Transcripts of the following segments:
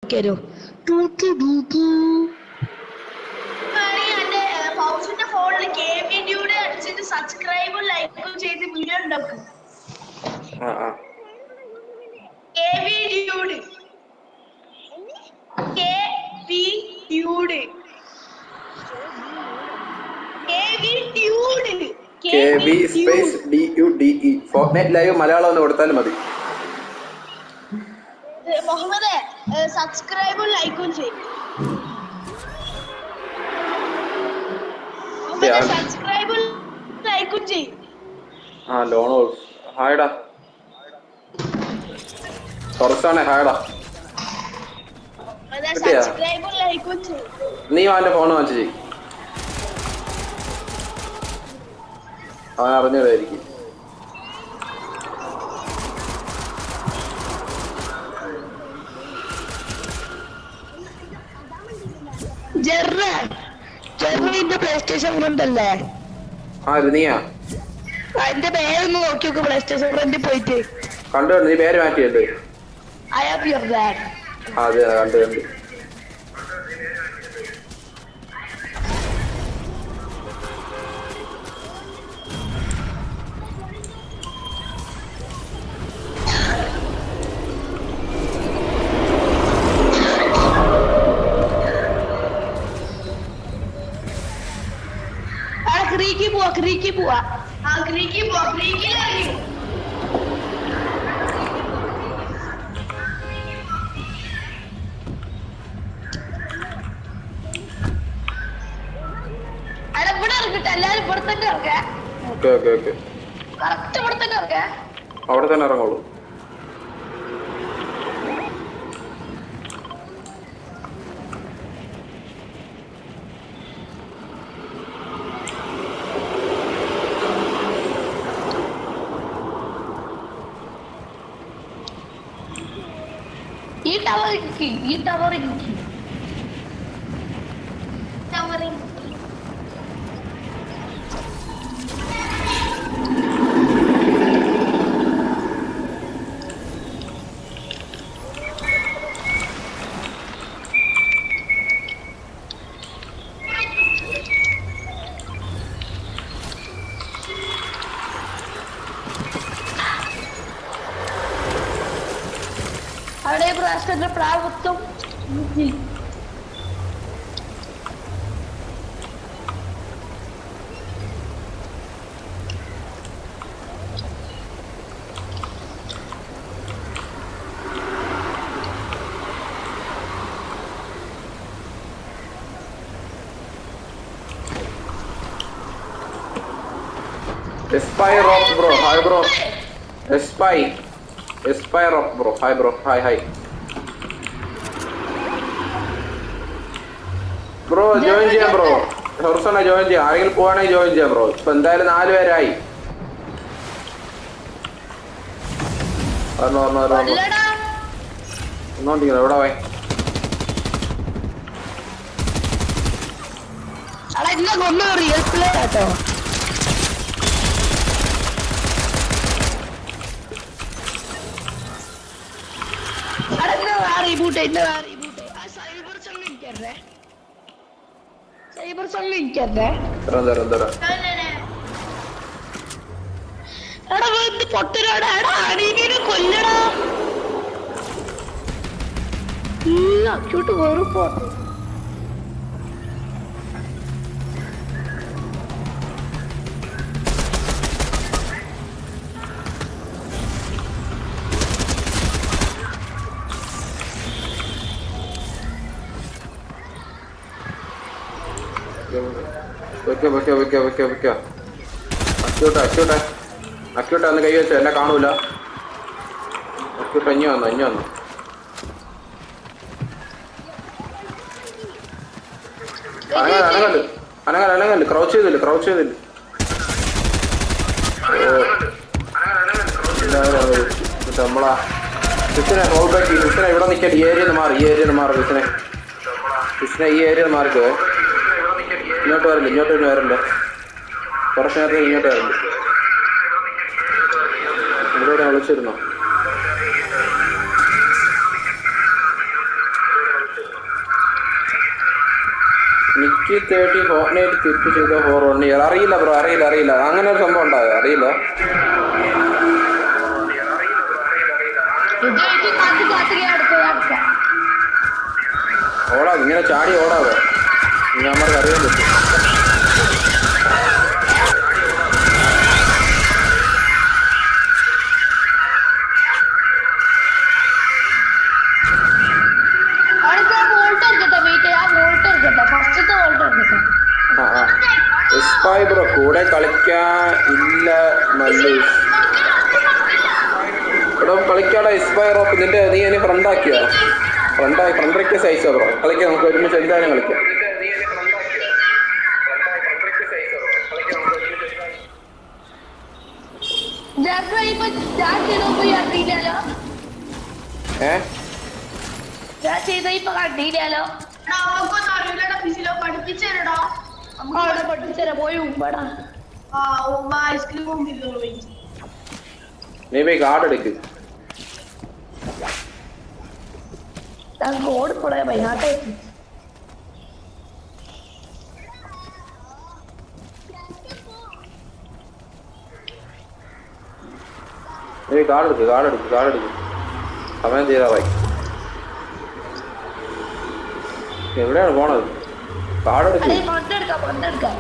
നോക്കിയാലോ to to to to. വേണമെങ്കിൽ എന്റെ ഫൗസിന്റെ ഫോണിൽ കെ വീഡിയോയുടെ അടിച്ചിട്ട് സബ്സ്ക്രൈബും ലൈക്കും ചെയ്ത് വീഡിയോ ഉണ്ടാക്കും ആ ആ K V dude K V dude K V dude K V space D U D E Fortnite live Malayalam എന്ന് കൊടുത്താലും മതി മുഹമ്മദ് സബ്സ്ക്രൈബും ലൈക്കും ചെയ്യും ഞാൻ- സബ്സ്ക്രൈബും ലൈക്കും ചെയ്യും ആ ലോൺ ഹായടാ കുറച്ചാണേ ഹായടാ കിട്ടിയോ? സബ്സ്ക്രൈബും ലൈക്കും ചെയ്യും നീ അവന്റെ ഫോൺ വാങ്ങിച്ചു ചെയ്യും അവൻ അറിഞ്ഞതായിരിക്കും ജെറ ജെറിന്റെ പ്ലേ സ്റ്റേഷൻ ഫ്രണ്ട് അല്ലേ ആ ഇത് നീയാ അതിന്റെ പേരൊന്ന് നോക്കി നോക്ക് പ്ലേ സ്റ്റേഷൻ ഫ്രണ്ടിൽ പോയിട്ട് കണ്ടു കണ്ടു നീ പേര് മാറ്റിയല്ലേ ഐ ഹാവ് യുവർ ഡാഡ് ആ അതെ കണ്ടു കണ്ടു ആ ക്രീക്കി പോവാ ക്രീക്കി പോവാ ആ ഗ്രീക്കി പോ ഗ്രീക്കിൽ ഇറങ്ങി അവിടെ ഇവിടെ ഇറങ്ങിട്ട് എല്ലാരും ഇവിടെ തന്നെ ഇറങ്ങാ ഓക്കെ ഓക്കെ ഓക്കെ കറക്റ്റ് ഇവിടെ തന്നെ ഇറങ്ങാ അവിടെ തന്നെ ഇറങ്ങോളൂ ഈ ടവർ ഇരിക്കി ഈ ടവർ ഇരിക്കി അവിടെ പ്രാവശ്യത്തിന്റെ പ്രാവത്വം എസ്പൈ റോക്ക് ബ്രോ ഹായ് ബ്രോ എസ്പൈ എസ്പൈ rock bro hi bro hi hi bro join ചെയ്യാം ബ്രോ ഹൊർസണ ജോയിൻ ചെയ്യാം ആരെങ്കിലും പോവാണെങ്കിൽ ജോയിൻ ചെയ്യാം ബ്രോ ഇപ്പൊ എന്തായാലും നാല് പേരായി വരണോ വരണോ വരണോ അല്ലടാ ഒന്നോണ്ടിരിക്കുന്നു എവിടെ പോയി അവിടെ ഇന്ന കൊന്നു റിയൽ പ്ലേ കേട്ടോ അവിടെ ഇന്ന റീബൂട്ട് ഇന്ന റീബൂട്ട് ആ സൈബർ സോങ് എനിക്കറിയേ സൈബർ സോങ് എനിക്കറിയേ തരാം തരാം തരാം എടാ വന്ന് പൊട്ടനാടാ എടാ അണീനെ കൊല്ലടാ ഈ അക്യൂട്ട് വേറെ പോട്ടെ വെക്കോ വെക്കോ വെക്കോ വെക്കോ വെക്കോ അക്യൂട്ടെ അക്യൂട്ടെ അക്യൂട്ടെ ഒന്ന് കൈ വെച്ചോ എന്നെ കാണൂല അക്യൂട്ടെ ഇഞ്ഞു വന്നു ഇഞ്ഞു വന്നു അനങ്ങല്ല അനങ്ങല്ല അനങ്ങല്ല അനങ്ങല്ല ക്രൗച്ച് ചെയ്തില്ല ക്രൗച്ച് ചെയ്തില്ല ഓ നമ്മളാ ക്രിസ്റ്റിനെ റോൾ ബാക്ക് ചെയ്യും ക്രിസ്റ്റിനെ ഇവിടെ നിൽക്കട്ടെ ഈ ഏരിയ മാറി ഈ ഏരിയ മാറി ക്രിസ്റ്റിനെ ക്രിസ്റ്റിനെ ഈ ഏരിയ മാറിക്കോ ഇങ്ങോട്ട് വരില്ല ഇങ്ങോട്ട് പിന്നെ വരണ്ട കുറച്ച് നേരത്തെ ഇങ്ങോട്ട് വരണ്ട ഇവിടെ വിളിച്ചിരുന്നോ നിക്കി തേർട്ടി ഫോർട്ട്നൈറ്റ് ക്വിറ്റ് ചെയ്ത ഫോർ വൺ ഇയർ അറിയില്ല ബ്രോ അറിയില്ല അറിയില്ല അങ്ങനെ ഒരു സംഭവം ഉണ്ടായോ അറിയില്ല ഇത് ഇത് കാത്ത് കാത്ത് ഞാൻ അടുത്ത ഞാൻ അടുത്ത ഓടാ ഇങ്ങനെ ചാടി ഓടാതെ നമ്മൾക്ക് അറിയാൻ പറ്റും അടുത്ത വോൾട്ട് എടുക്കട്ടെ വെയിറ്റ് ആ വോൾട്ട് എടുക്കട്ടെ ഫസ്റ്റത്തെ വോൾട്ട് എടുക്കട്ടെ ആ ആ എസ്പായ് ബ്രോ കൂടെ കളിക്കാൻ ഇല്ല മല്ലു ഇവിടെ കളിക്കാടെ എസ്പായർ ഓഫ് നിന്റെ നീ എന്നെ ഫ്രണ്ടാക്കിയോ ഫ്രണ്ടായി ഫ്രണ്ട് റിക്വസ്റ്റ് അയച്ചോ ബ്രോ കളിക്കാം നമുക്ക് ഒരുമിച്ച് എന്തായാലും കളിക്കാം ഞാൻ ഇപ്പൊ ഞാൻ ചെയ്തപ്പോ ഈ കണ്ടില്ലല്ലോ ഏ ഞാൻ ചെയ്ത ഇപ്പൊ കണ്ടില്ലല്ലോ എടാ അവക്കൊന്നും അറിയില്ലടാ ഫിസിലോ പഠിപ്പിച്ചേരടാ അവിടെ പഠിച്ചേരാ പോയി ഉമ്മടാ ആ ഉമ്മ ഐസ്ക്രീം കൊണ്ടിരുന്നു പോയി നീ പോയി കാർഡ് എടുക്ക് ഞാൻ കോഡ് പോളെ വൈകാട്ടെ നീ കാർഡ് എടുക്ക് കാർഡ് എടുക്ക് കാർഡ് എടുക്ക് സമയം ചെയ്താറായി എവിടെയാണ് പോണത് കാർഡ് എടുക്ക് അതെ പണ്ടെടുക്കാം പണ്ടെടുക്കാം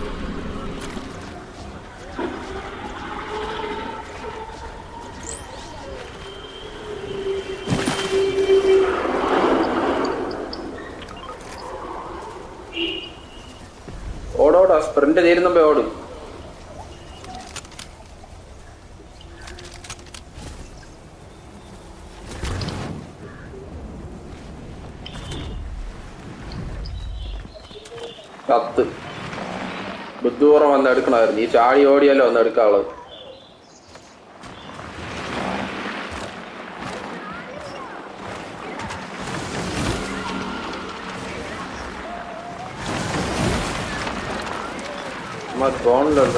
ഓടോടാ സ്പ്രിന്റ് തീരുന്നപ്പോ ഓട് കത്ത് ബുദ്ധൂറം വന്ന് എടുക്കണമായിരുന്നു ഈ ചാടി ഓടിയല്ലോ വന്ന് എടുക്കാനുള്ളത് നമ്മ തോന്നില്ലല്ലോ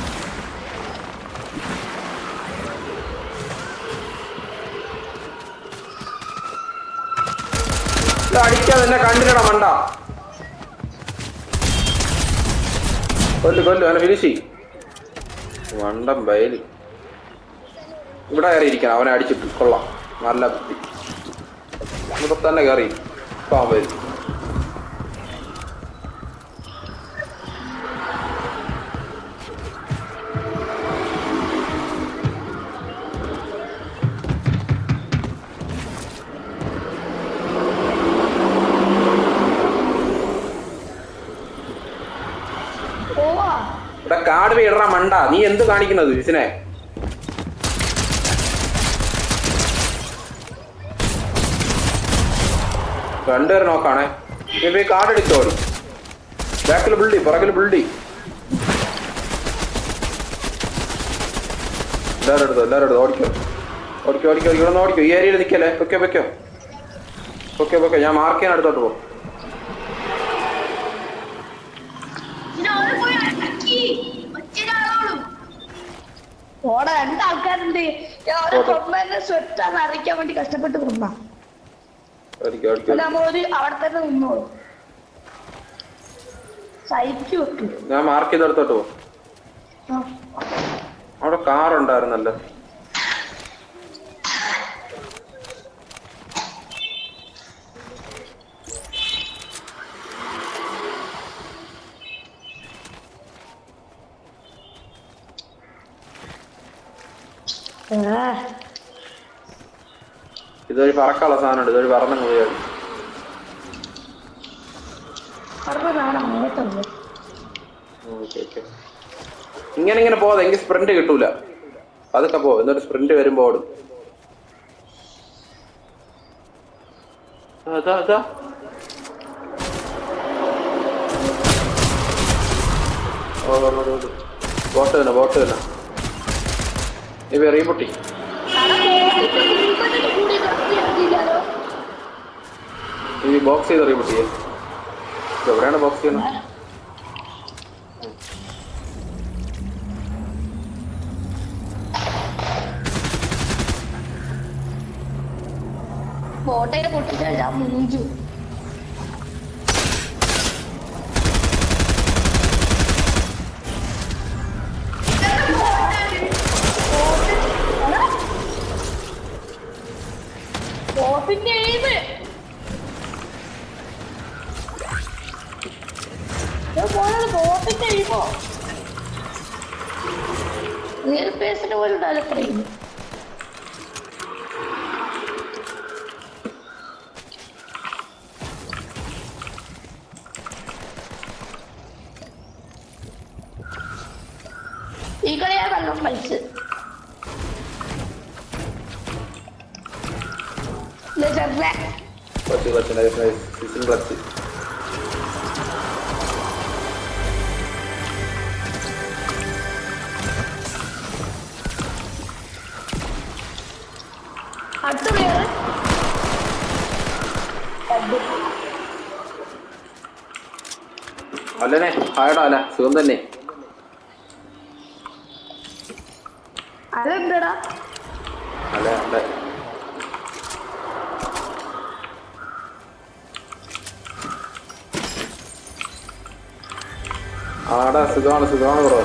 ഇത് അടിക്കാതെ എന്നെ കണ്ടില്ലടാ മണ്ട കൊല്ലു കൊല്ലു അവനെ ഫിനിഷ് വണ്ടം ബയല് ഇവിടെ കയറി ഇരിക്കണം അവനെ അടിച്ചിട്ട് കൊള്ളാം നല്ല ബുദ്ധി ഇവിടെ തന്നെ കയറി പാവം വരും പോവാ ഇവിടെ കാട് വീടറ മണ്ട നീ എന്ത് കാണിക്കുന്നത് ഇതിനെ രണ്ടുപേരെ നോക്കാണേ നീ പോയി കാർഡ് എടുത്തോടി ബാക്കിൽ ബിൽഡി പുറകിൽ ബിൽഡി എല്ലാവരും എടുത്തോ എല്ലാവരും എടുത്തോ ഓടിക്കോ ഓടിക്കോ ഓടിക്കോ ഇവിടെ നിന്ന് ഓടിക്കോ ഈ ഏരിയയിൽ നിൽക്കല്ലേ വെക്കോ വെക്കോ ഓക്കെ ഓക്കെ ഞാൻ മാർക്ക് ചെയ്യാൻ അടുത്തോട്ട് പോകും പിന്നെ അവരെ പോയി അടക്കി ഒറ്റരാളോളും ഓടെ രണ്ടാൾക്കാരുണ്ട് ഞാൻ അവരെ കൊമ്പനെ സ്വെറ്റാന്ന് അറിയിക്കാൻ വേണ്ടി കഷ്ടപ്പെട്ട് കൊണ്ടാ ഓടിക്കോ ഓടിക്കോ അല്ല നമ്മളൊരു അവിടെ തന്നെ നിന്നോളൂ സൈറ്റ് വെക്കും ഞാൻ മാർക്ക് ചെയ്തെടുത്തോട്ട് പോകും ആ. അവിടെ കാർ ഉണ്ടായിരുന്നല്ലോ ആ. ഇതൊരു പറക്കാനുള്ള സാധനമുണ്ട് ഇതൊരു പറന്നു പോയാണ് അറുപതാണ് അങ്ങോട്ടുള്ളത് ഓക്കെ ഓക്കെ ഇങ്ങനെ ഇങ്ങനെ പോകാതെ എങ്കിൽ സ്പ്രിന്റ് കിട്ടൂല അതൊക്കെ പോ എന്നിട്ട് സ്പ്രിന്റ് വരുമ്പോ ഓടും അതാ അതാ ബോട്ട് തന്നെ ബോട്ട് തന്നെ ഇവ റീപൊട്ടി കൂടി കത്തിയാക്കിയില്ലല്ലോ ഈ ബോക്സ് ചെയ്ത് റീപൊട്ടി എവിടെയാണ് ബോക്സ് ചെയ്യുന്നത് കോട്ടയെ പൊട്ടിച്ചാൽ ഞാൻ മൂഞ്ചു ബോട്ടിന്റെ എയിമ് പോണത് ബോട്ടിന്റെ എയിമോ റിയൽ പേസിന് പോലും ഉണ്ടാവില്ല ഫ്രെയിം ഈ കളി ഞാൻ നല്ലോണം കളിച്ച് ഇല്ല ചെറുതെ ക്ലച്ച് ക്ലച്ച് നൈസ് നൈസ് സിസിൻ ക്ലച്ച് അടുത്ത പ്ലെയർ അല്ലനെ ഹായടാ അല്ല സുഖം തന്നെ അതെന്തടാ അല്ല അല്ല ആടാ സുഖമാണ് സുഖമാണ് ബ്രോ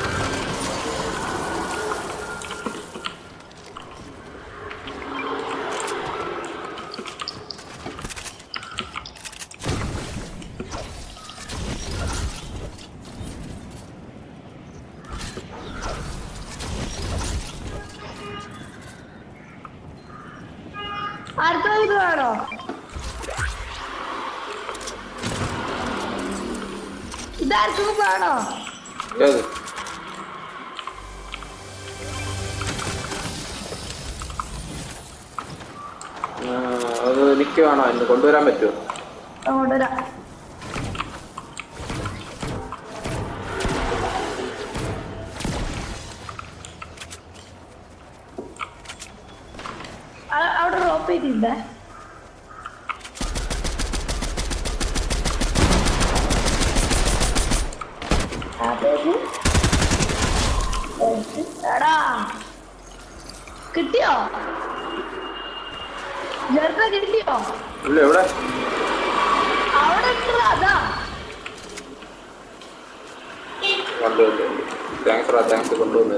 അടുത്ത ഇത് വേണോ ഇതാർക്കും വേണോ ഏത് ആ, അത് എനിക്ക് വേണോ ഇന്ന് കൊണ്ടുവരാൻ പറ്റുമോ കൊണ്ടുവരാം അ- അവിടെ ഡ്രോപ്പ് ചെയ്തിട്ടുണ്ടേ അതേത്? എടാ കിട്ടിയോ ചെറുപ്പ കിട്ടിയോ ഇല്ല എവിടെ അവിടെ ഉണ്ടല്ലോ, അതാ കൊണ്ടുവന്നു താങ്ക്സ് റാ താങ്ക്സ് കൊണ്ടുവന്നു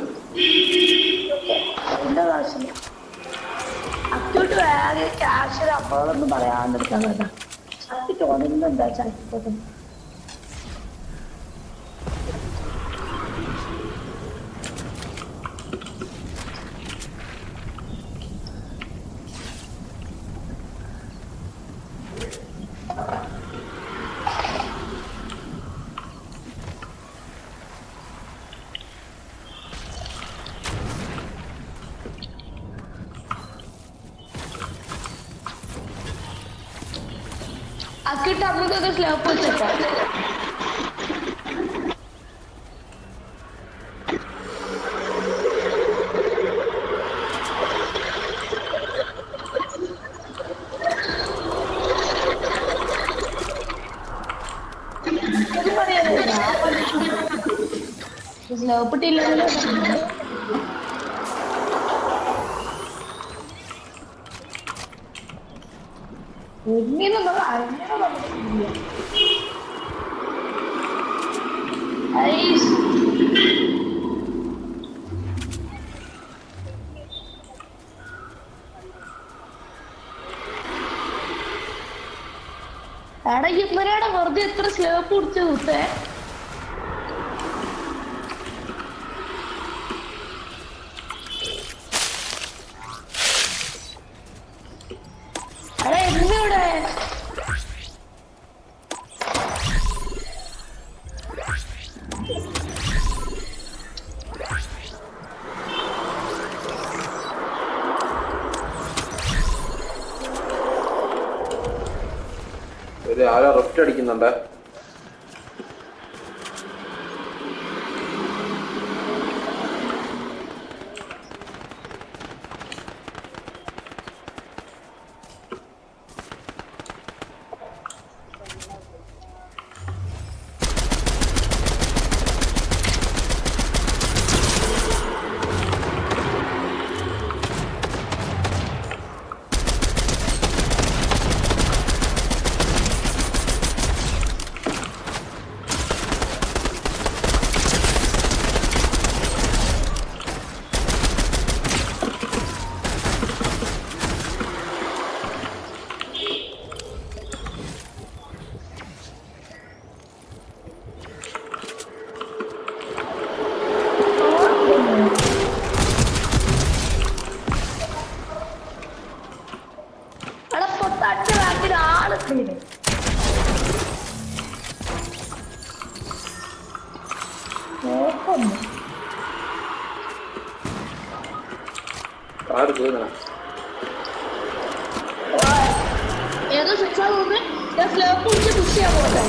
എന്റെ കാശില്ല അക്യൂട്ട് വേറെ ക്യാഷ് അപ്പോഴൊന്നും പറയാണ്ടിരിക്കാൻ കേട്ടാ ശക്തി തോന്നുന്നുണ്ടാ ചാറ്റിപ്പോട്ടും അക്യൂട്ട് അമ്മക്കൊക്കെ സ്ലോപ്പ് വെച്ചോ സ്ലോപ്പ് ഇട്ടില്ലല്ലോ എങ്ങനെയൊന്നും അങ്ങനെ നമുക്കില്ല ഐസ് എടാ ഇന്നലെയാണ് വെറുതെ എത്ര സ്ലോപ്പ് കുടിച്ചു കുത്തേ എടാ എന്തിവിടെ ഒരു ആരോ റെസ്റ്റ് അടിക്കുന്നുണ്ട് ചെയ്തേ നോക്കുന്നു ആര് ചെയ്യുന്ന ഏതോ ശിക്ഷാ തോന്നി ഞാൻ സ്ലോപ്പ് കുടിച്ച് പുഷ് ചെയ്യാൻ പോട്ടെ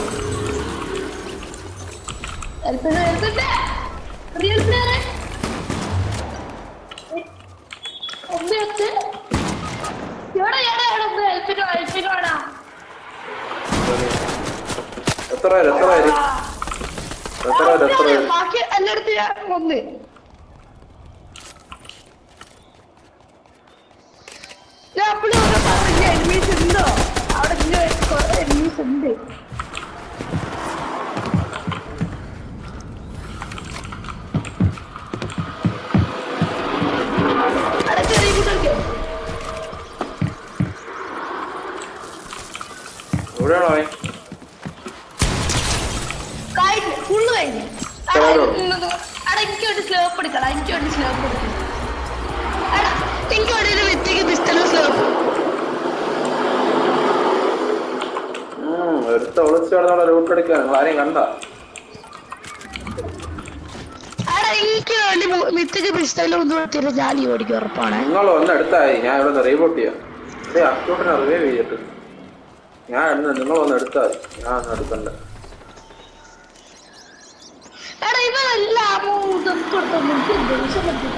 ഹെൽപ്പിന് ഹെൽപ്പിന്റെ റിയൽ പ്ലെയർ ഒന്ന് എത്ത് എവിടെ എവിടെ എവിടെ ഒന്ന് ഹെൽപ്പിനോ ഹെൽപ്പിനോ ആടാ എത്ര പേര് എത്ര പേര് എത്ര പേര് എത്ര പേര് ബാക്കി എല്ലായിടത്തും ഞാൻ ഒന്ന് ഞാൻ അപ്പോഴും പറഞ്ഞ എനിമീസ് ഉണ്ടോ അവിടെ കുറെ എനിമീസ് ഉണ്ട് അവിടെ ചെറിയ കുട്ടികൾക്ക് എവിടെയാണോ അവൻ കഴിഞ്ഞു ഫുള്ള് കഴിഞ്ഞു കേറോ? അവിടെ എനിക്ക് വേണ്ടി സ്ലോപ്പ് എടുക്കണം എനിക്ക് വേണ്ടി സ്ലോപ്പ് എടുക്കണം എടാ, എനിക്ക് വേണ്ടി ഒരു വ്യക്തിക്ക് പിസ്റ്റലും സ്ലോപ്പ് ഉം, ഒരുത്ത ഒളിച്ചു കിടന്നുള്ള റൂട്ട് എടുക്കാൻ നിങ്ങൾ ആരെയും കണ്ട എടാ എനിക്ക് വേണ്ടി മിത്തിക്ക് പിസ്റ്റലും ഒന്നും എടുത്തില്ല ഞാൻ ഈ ഓടിക്കും ഉറപ്പാണ് നിങ്ങൾ ഒന്ന് എടുത്തായി ഞാൻ ഇവിടെ നിന്ന് റീബോട്ട് ചെയ്യാം ഏ അക്കൂട്ടിനെ റിവൈവ് ചെയ്തിട്ട് ഞാൻ ഇന്ന് നിങ്ങൾ ഒന്ന് എടുത്താൽ ഞാൻ ഒന്ന് എടുക്കണ്ട എടാ ഇവരെല്ലാം ഇതൊക്കെ കൊടുത്തു എനിക്ക് ദേഷ്യം പറ്റുന്നു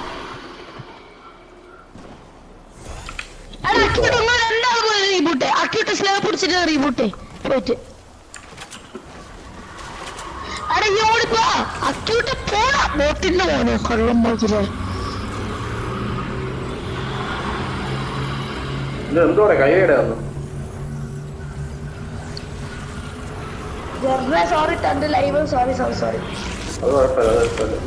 എടാ അക്യൂട്ട് നിങ്ങൾ രണ്ടാളും പോയി റീബൂട്ടെ അക്യൂട്ട് സ്ലോപ്പ് പിടിച്ചിട്ട് റീബൂട്ടെ പോയിട്ട് എടാ ഈ ഓടിപ്പോ അക്യൂട്ട് പോടാ ബോട്ടിന്റെ പോണോ കള്ളം പോയില്ലേ ഇത് എന്തോടെ കൈയുടെ വന്നു സോറി തന്റെ ലൈവ് സോറി സോറി സോറി അത് കുഴപ്പമില്ല അത് കുഴപ്പമില്ല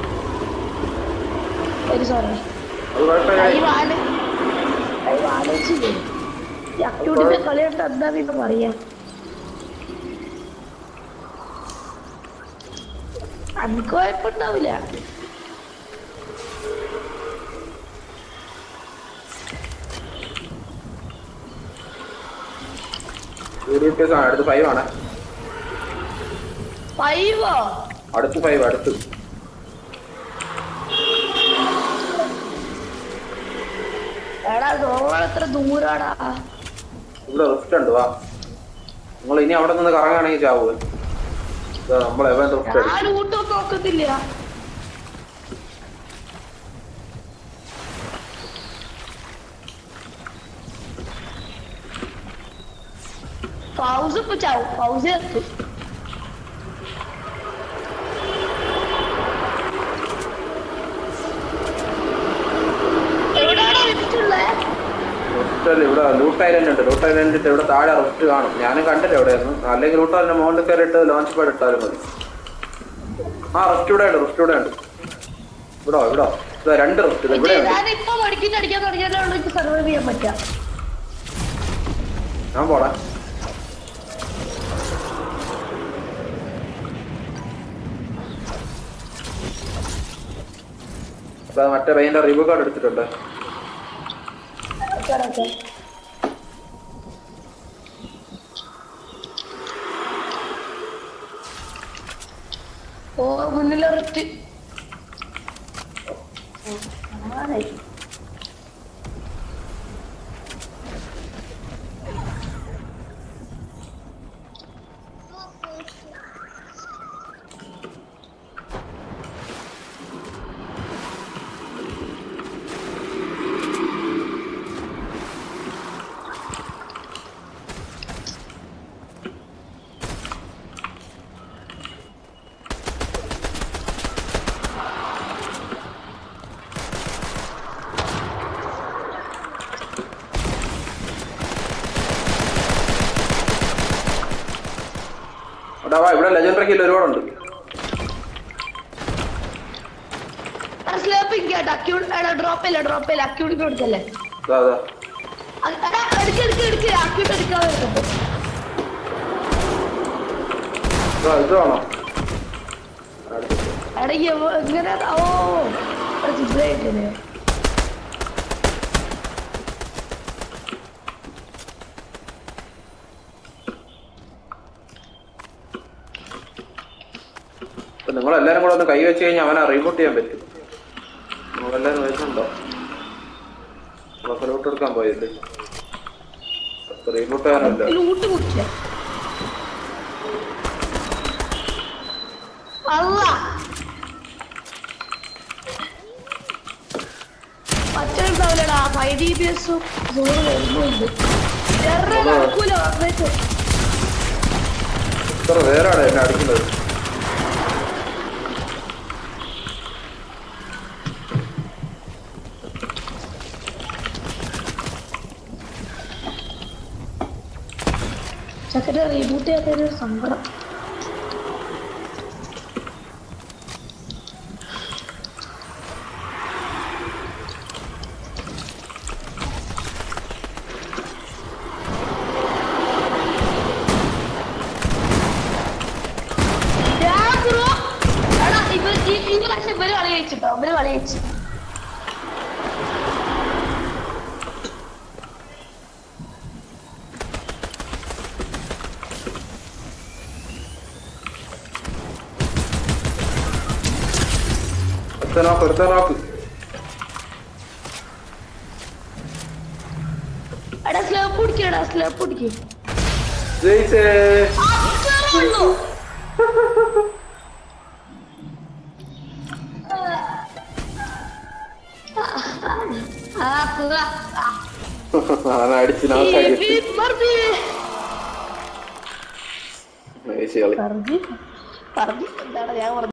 വെരി സോറി അത് കുഴപ്പമില്ല ലൈവ് ആണ് ലൈവ് ആലോചിച്ചില്ലേ ഈ അക്യൂട്ടിന്റെ കളി കണ്ട് എന്താ പിന്നെ പറയാ അനക്ക് കുഴപ്പമുണ്ടാവില്ല യൂട്യൂബ് അടുത്ത് ഫൈവ് ആണ് ഫൈവോ അടുത്ത് ഫൈവ് അടുത്ത് എടാ സോള എത്ര ദൂരാടാ ഇവിടെ റിസ്റ്റ് ഉണ്ട് വാ നിങ്ങൾ ഇനി അവിടെ നിന്ന് കറങ്ങുകയാണെങ്കിൽ ചാവുക നമ്മൾ എവൻ റിസ്റ്റ് എടുക്കും ഞാൻ ഊട്ടൊന്നും നോക്കത്തില്ല പൗസ് ഇപ്പൊ ചാവും പൗസ് എത്തും എവിടെയാണോ വിറ്റിട്ടുള്ളേ റിസ്റ്റ് ഇവിടെ ലൂട്ട് ഐലൻഡ് ഉണ്ട് ലൂട്ട് ഐലൻഡിട്ട് ഇവിടെ താഴെ റിസ്റ്റ് കാണും ഞാനും കണ്ടില്ല എവിടെയൊന്നും അല്ലെങ്കിൽ ലൂട്ട് ഐലൻഡ് മുകളിൽ കയറിയിട്ട് ലോഞ്ച് പാഡ് ഇട്ടാലും മതി ആ റിസ്റ്റ് ഇവിടെ ഉണ്ട് റിസ്റ്റ് ഇവിടെ ഉണ്ട് ഇവിടോ ഇവിടോ ഇതാ രണ്ട് റിസ്റ്റ് ഇത് ഇവിടെ ഉണ്ട് ഞാനിപ്പോ മടിക്കിട്ട് അടിക്കാൻ തുടങ്ങിയാലേ ഉള്ളൂ എനിക്ക് സർവൈവ് ചെയ്യാൻ പറ്റാ ഞാൻ പോടാ അപ്പൊ മറ്റേ പയ്യന്റെ റിവ്യൂ കാർഡ് എടുത്തിട്ടുണ്ട് ഓക്കെ ഓക്കെ ഓ മുന്നിലൊരൊറ്റ് എടാ വാ ഇവിടെ ലെജൻഡറി കില്ല് ഒരുപാടുണ്ട് സ്ലേപ്പിംഗ് കേട്ടോ അക്യൂട്ട് എടാ ഡ്രോപ്പ് ഇല്ല ഡ്രോപ്പ് ഇല്ല അക്യൂട്ടിന് കൊടുക്കല്ലേ ഇതാ അതാ അ- എടാ എടുക്ക് എടുക്ക് എടുക്ക് അക്യൂട്ട് എടുക്കാൻ വരുന്നുണ്ട് ഇതാ ഇത് വേണോ എടാ ഈ എവ- എങ്ങനെ ഓ ചിത്രമായിട്ടില്ലേ അപ്പൊ നിങ്ങളെല്ലാരും കൂടെ ഒന്ന് കൈ വെച്ച് കഴിഞ്ഞാൽ അവനെ റീബൂട്ട് ചെയ്യാൻ പറ്റും നിങ്ങളെല്ലാരും വരുന്നുണ്ടോ റൂട്ട് എടുക്കാൻ പോയത് റീബൂട്ട് ചെയ്യാനല്ല ലൂട്ട് കുടിച്ച അല്ല പറ്റുണ്ടാവില്ലടാ ഫൈവ് ഡി ബി എസും വരുന്നുണ്ട് എറ നടക്കൂല വന്നിട്ട് ഇത്ര പേരാണ് എന്നെ അടിക്കുന്നത് ചക്കര റീബൂട്ട് ചെയ്യാത്തൊരു സങ്കടം ഞാൻ ബ്രോ എടാ ഇവർ ഈ ഈ പ്രാവശ്യം ഇവര് കളി ജയിച്ചിട്ടോ ഇവര് കളി ജയിച്ചു ഒരുത്ത നോക്ക് ഒരുത്ത നോക്ക് എടാ സ്ലോപ്പ് പിടിക്കടാ സ്ലോപ്പ് പിടിക്കും ജയിച്ചേ അത്രേ ഉള്ളൂ ആ സുഖ അവനെ അടിച്ച് നോക്കാക്കി പറഞ്ഞു പറഞ്ഞു എന്താണ് ഞാൻ പറഞ്ഞു